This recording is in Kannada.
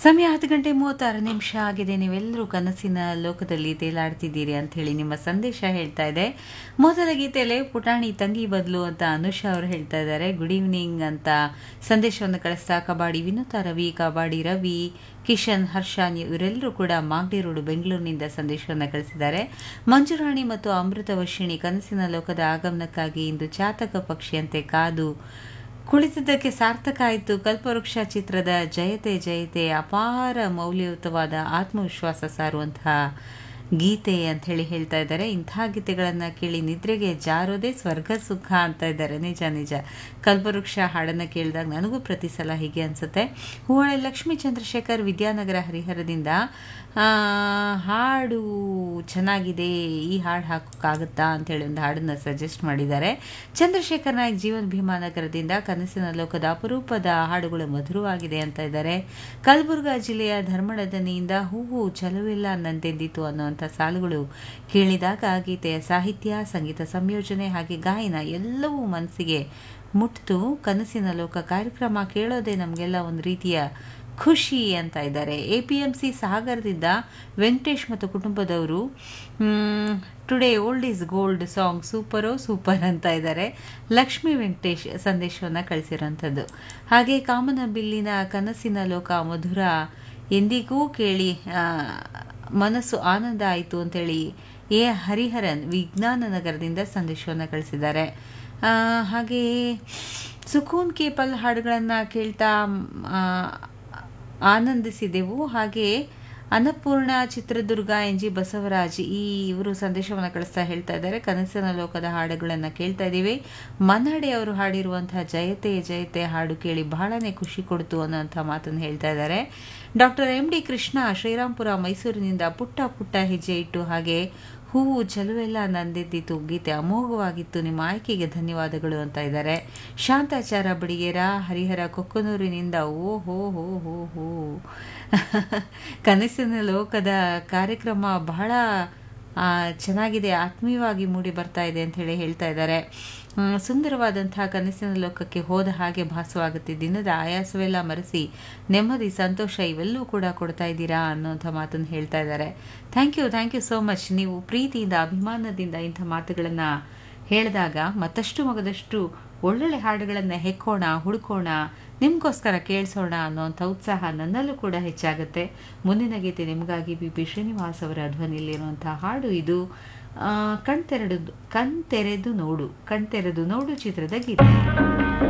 ಸಮಯ ಹತ್ತು ಗಂಟೆ ಮೂವತ್ತಾರು ನಿಮಿಷ ಆಗಿದೆ ನೀವೆಲ್ಲರೂ ಕನಸಿನ ಲೋಕದಲ್ಲಿ ತೇಲಾಡ್ತಿದ್ದೀರಿ ಅಂತ ಹೇಳಿ ನಿಮ್ಮ ಸಂದೇಶ ಹೇಳ್ತಾ ಇದೆ ಮೊದಲ ಗೀತೆಯಲ್ಲಿ ಪುಟಾಣಿ ತಂಗಿ ಬದಲು ಅಂತ ಅನುಷಾ ಅವರು ಹೇಳ್ತಾ ಇದ್ದಾರೆ ಗುಡ್ ಈವ್ನಿಂಗ್ ಅಂತ ಸಂದೇಶವನ್ನು ಕಳಿಸ್ತಾ ಕಬಾಡಿ ವಿನುತಾ ರವಿ ಕಬಾಡಿ ರವಿ ಕಿಶನ್ ಹರ್ಷಾನ್ ಇವರೆಲ್ಲರೂ ಕೂಡ ಮಾಗಡಿ ರೋಡ್ ಬೆಂಗಳೂರಿನಿಂದ ಸಂದೇಶವನ್ನು ಕಳಿಸಿದ್ದಾರೆ ಮಂಜುರಾಣಿ ಮತ್ತು ಅಮೃತ ವರ್ಷಿಣಿ ಕನಸಿನ ಲೋಕದ ಆಗಮನಕ್ಕಾಗಿ ಇಂದು ಚಾತಕ ಪಕ್ಷಿಯಂತೆ ಕಾದು ಕುಳಿತಿದ್ದಕ್ಕೆ ಸಾರ್ಥಕ ಆಯಿತು ಕಲ್ಪವೃಕ್ಷ ಚಿತ್ರದ ಜಯತೆ ಜಯತೆ ಅಪಾರ ಮೌಲ್ಯಯುತವಾದ ಆತ್ಮವಿಶ್ವಾಸ ಸಾರುವಂತಹ ಗೀತೆ ಅಂತ ಹೇಳಿ ಹೇಳ್ತಾ ಇದ್ದಾರೆ ಇಂಥ ಗೀತೆಗಳನ್ನು ಕೇಳಿ ನಿದ್ರೆಗೆ ಜಾರೋದೇ ಸ್ವರ್ಗ ಸುಖ ಅಂತ ಇದ್ದಾರೆ ನಿಜ ನಿಜ ಕಲ್ಪವೃಕ್ಷ ಹಾಡನ್ನು ಕೇಳಿದಾಗ ನನಗೂ ಪ್ರತಿ ಸಲ ಹೀಗೆ ಅನಿಸುತ್ತೆ ಹೂವಳೆ ಲಕ್ಷ್ಮೀ ಚಂದ್ರಶೇಖರ್ ವಿದ್ಯಾನಗರ ಹರಿಹರದಿಂದ ಹಾಡು ಚೆನ್ನಾಗಿದೆ ಈ ಹಾಡು ಹಾಕೋಕ್ಕಾಗುತ್ತಾ ಅಂತೇಳಿ ಒಂದು ಹಾಡನ್ನು ಸಜೆಸ್ಟ್ ಮಾಡಿದ್ದಾರೆ ಚಂದ್ರಶೇಖರ್ ನಾಯಕ್ ಜೀವನ್ ಭೀಮಾನಗರದಿಂದ ಕನಸಿನ ಲೋಕದ ಅಪರೂಪದ ಹಾಡುಗಳು ಮಧುರವಾಗಿದೆ ಅಂತ ಇದ್ದಾರೆ ಕಲಬುರ್ಗಾ ಜಿಲ್ಲೆಯ ಧರ್ಮಡದನಿಯಿಂದ ಹೂವು ಚಲುವಿಲ್ಲ ನಂದೆಂದಿತು ಅನ್ನುವಂಥ ಸಾಲುಗಳು ಕೇಳಿದಾಗ ಗೀತೆಯ ಸಾಹಿತ್ಯ ಸಂಗೀತ ಸಂಯೋಜನೆ ಹಾಗೆ ಗಾಯನ ಎಲ್ಲವೂ ಮನಸ್ಸಿಗೆ ಮುಟ್ಟಿತು ಕನಸಿನ ಲೋಕ ಕಾರ್ಯಕ್ರಮ ಕೇಳೋದೇ ನಮಗೆಲ್ಲ ಒಂದು ರೀತಿಯ ಖುಷಿ ಅಂತ ಇದ್ದಾರೆ ಎ ಪಿ ಎಂ ಸಿ ಸಾಗರದಿಂದ ವೆಂಕಟೇಶ್ ಮತ್ತು ಕುಟುಂಬದವರು today old is gold song ಸೂಪರೋ ಸೂಪರ್ ಅಂತ ಇದ್ದಾರೆ ಲಕ್ಷ್ಮೀ ವೆಂಕಟೇಶ್ ಸಂದೇಶವನ್ನು ಕಳಿಸಿರೋಂಥದ್ದು ಹಾಗೆ ಕಾಮನ ಬಿಲ್ಲಿನ ಕನಸಿನ ಲೋಕ ಮಧುರ ಎಂದಿಗೂ ಕೇಳಿ ಮನಸ್ಸು ಆನಂದ ಆಯಿತು ಅಂತೇಳಿ ಎ ಹರಿಹರನ್ ವಿಜ್ಞಾನ ನಗರದಿಂದ ಸಂದೇಶವನ್ನು ಕಳಿಸಿದ್ದಾರೆ ಹಾಗೆಯೇ ಸುಕೂನ್ ಕೇಪಲ್ ಹಾಡುಗಳನ್ನು ಕೇಳ್ತಾ ಆನಂದಿಸಿದೆವು ಹಾಗೆ ಅನ್ನಪೂರ್ಣ ಚಿತ್ರದುರ್ಗ ಎನ್ ಜಿ ಬಸವರಾಜ್ ಈ ಇವರು ಸಂದೇಶವನ್ನು ಕಳಿಸ್ತಾ ಹೇಳ್ತಾ ಇದ್ದಾರೆ ಕನಸಿನ ಲೋಕದ ಹಾಡುಗಳನ್ನು ಕೇಳ್ತಾ ಇದ್ದೀವಿ ಮನ್ನಡೆ ಅವರು ಹಾಡಿರುವಂತಹ ಜಯತೆ ಜಯತೆ ಹಾಡು ಕೇಳಿ ಬಹಳನೇ ಖುಷಿ ಕೊಡ್ತು ಅನ್ನೋಂಥ ಮಾತನ್ನು ಹೇಳ್ತಾ ಇದ್ದಾರೆ doctor M D Krishna Srirampura ಮೈಸೂರಿನಿಂದ ಪುಟ್ಟ ಪುಟ್ಟ ಹೆಜ್ಜೆ ಇಟ್ಟು ಹಾಗೆ ಹೂವು ಚಲುವೆಲ್ಲ ನಂದೆದ್ದಿತ್ತು ಗೀತೆ ಅಮೋಘವಾಗಿತ್ತು ನಿಮ್ಮ ಆಯ್ಕೆಗೆ ಧನ್ಯವಾದಗಳು ಅಂತ ಇದ್ದಾರೆ ಶಾಂತಾಚಾರ ಬಡಿಗೇರ ಹರಿಹರ ಕೊಕ್ಕನೂರಿನಿಂದ ಓ ಹೋ ಹೋ ಹೋ ಹೋ ಕನಸಿನ ಲೋಕದ ಕಾರ್ಯಕ್ರಮ ಬಹಳ ಚೆನ್ನಾಗಿದೆ ಆತ್ಮೀಯವಾಗಿ ಮೂಡಿ ಬರ್ತಾ ಇದೆ ಅಂತ ಹೇಳಿ ಹೇಳ್ತಾ ಇದ್ದಾರೆ ಸುಂದರವಾದಂತಹ ಕನಸಿನ ಲೋಕಕ್ಕೆ ಹೋದ ಹಾಗೆ ಭಾಸವಾಗುತ್ತೆ ದಿನದ ಆಯಾಸವೆಲ್ಲ ಮರೆಸಿ ನೆಮ್ಮದಿ ಸಂತೋಷ ಇವೆಲ್ಲವೂ ಕೂಡ ಕೊಡ್ತಾ ಇದ್ದೀರಾ ಅನ್ನೋಂಥ ಮಾತನ್ನು ಹೇಳ್ತಾ ಇದ್ದಾರೆ thank you thank you so much ನೀವು ಪ್ರೀತಿಯಿಂದ ಅಭಿಮಾನದಿಂದ ಇಂಥ ಮಾತುಗಳನ್ನು ಹೇಳಿದಾಗ ಮತ್ತಷ್ಟು ಮಗದಷ್ಟು ಒಳ್ಳೊಳ್ಳೆ ಹಾಡುಗಳನ್ನು ಹೆಕ್ಕೋಣ ಹುಡುಕೋಣ ನಿಮಗೋಸ್ಕರ ಕೇಳಿಸೋಣ ಅನ್ನೋಂಥ ಉತ್ಸಾಹ ನನ್ನಲ್ಲೂ ಕೂಡ ಹೆಚ್ಚಾಗುತ್ತೆ ಮುಂದಿನ ಗೀತೆ ನಿಮಗಾಗಿ ಬಿ ಪಿ ಶ್ರೀನಿವಾಸ್ ಅವರ ಧ್ವನಿಯಲ್ಲಿರುವಂಥ ಹಾಡು ಇದು ಕಣ್ತೆರೆದು ಕಣ್ತೆರೆದು ನೋಡು ಕಣ್ತೆರೆದು ನೋಡು ಚಿತ್ರದ ಗೀತೆ